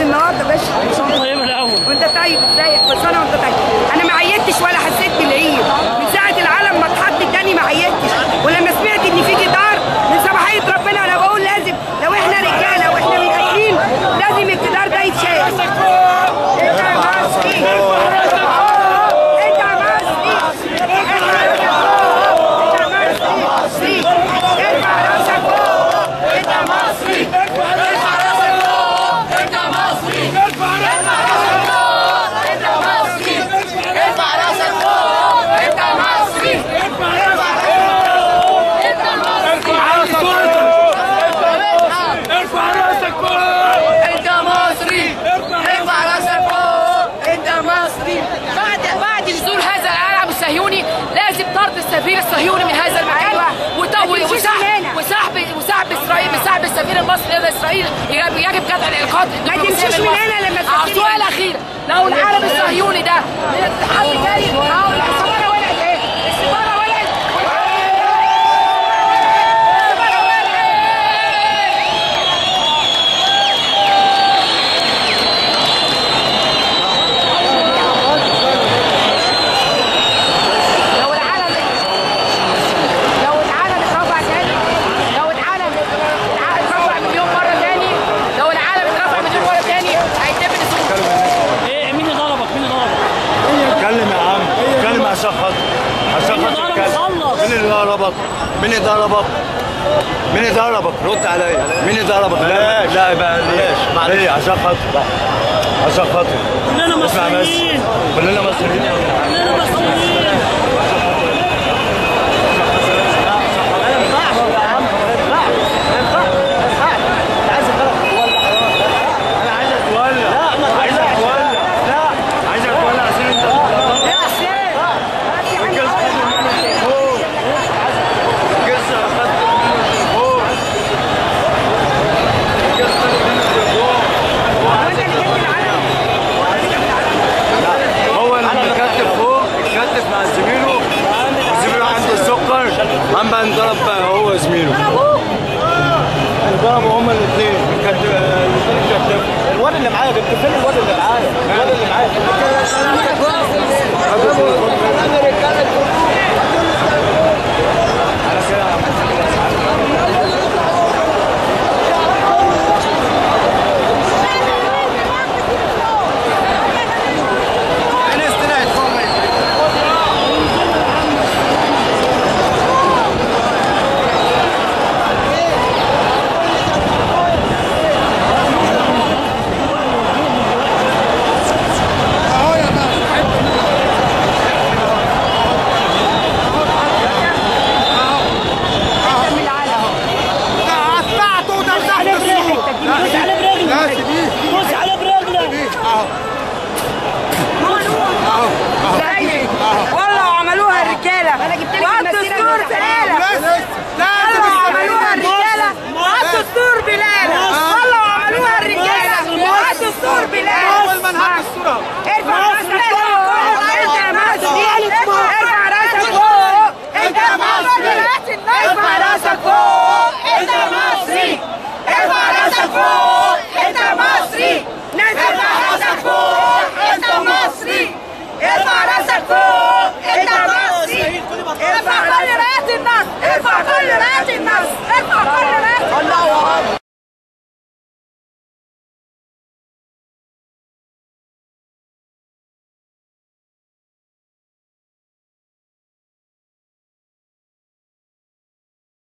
النهارده يا باشا طيب الاول وانت طيب ازيك كل سنه وانت طيب انا ما عيطتش ولا حسيت بالعيد من ساعه العالم ما اتحط تاني ما عيطتش ولما سمعت ان في جدار من صباحيه ربنا انا بقول لازم لو احنا رجاله واحنا متاكلين لازم الجدار ده يتشال انت يا مصري انت يا مصري انت يا مصري ارفع راسك فوق انت يا مصري ارفع راسك فوق انت يا مصري ارفع راسك فوق انت يا مصري ارفع راسك فوق انت يا مصري ارفع راسك فوق انت يا مصري ارفع راسك فوق انت مصري ارفع راسك فوق انت مصري بعد بعد نزول هذا العالم الصهيوني لازم طرد السفير الصهيوني من هذا المكان وطول هتمشيش وسحب من هنا. وسحب وسحب اسرائيل وسحب السفير المصري الى اسرائيل يجب يجب قطع العلاقات ما الدبلوماسية تمشيش من بالمصري. هنا لما على السفير السؤال يجي. الاخير لو العالم الصهيوني ده من الاتحاد الجاي او السفاره ولعت ايه؟ السفاره ولعت السفاره ولعت لو العالم لو العالم اترفع تاني لو العالم العالم اترفع مليون مرة تاني لو العالم اترفع مليون مرة تاني هيتم نزول ايه مين اللي ضربك مين اللي ضربك اتكلم يا عم اتكلم عشان خاطر عشان مين خاطر اللي اتكلم. خلص؟ مين اللي ضربك؟ مين اللي ضربك؟ مين اللي ضربك؟ رد عليا مين اللي ضربك؟ لا لا بلاش معلش عشان خاطر عشان خاطر كلنا اسمع بس مصريين كلنا مصريين كلنا مصريين انا عايز اتولع لا عايز اتولع لا عايز اتولع عشان انت الجيش خد مني فوق الجيش خد مني فوق الجيش خد مني فوق هو اللي كاتب فوق كاتب مع زميله زميله عنده السكر قام بقى انضرب بقى هو زميله ضربوا هما الاثنين كاتب الاثنين كاتبوا الواد اللي معايا كنت فين الواد اللي معايا؟ الواد اللي معايا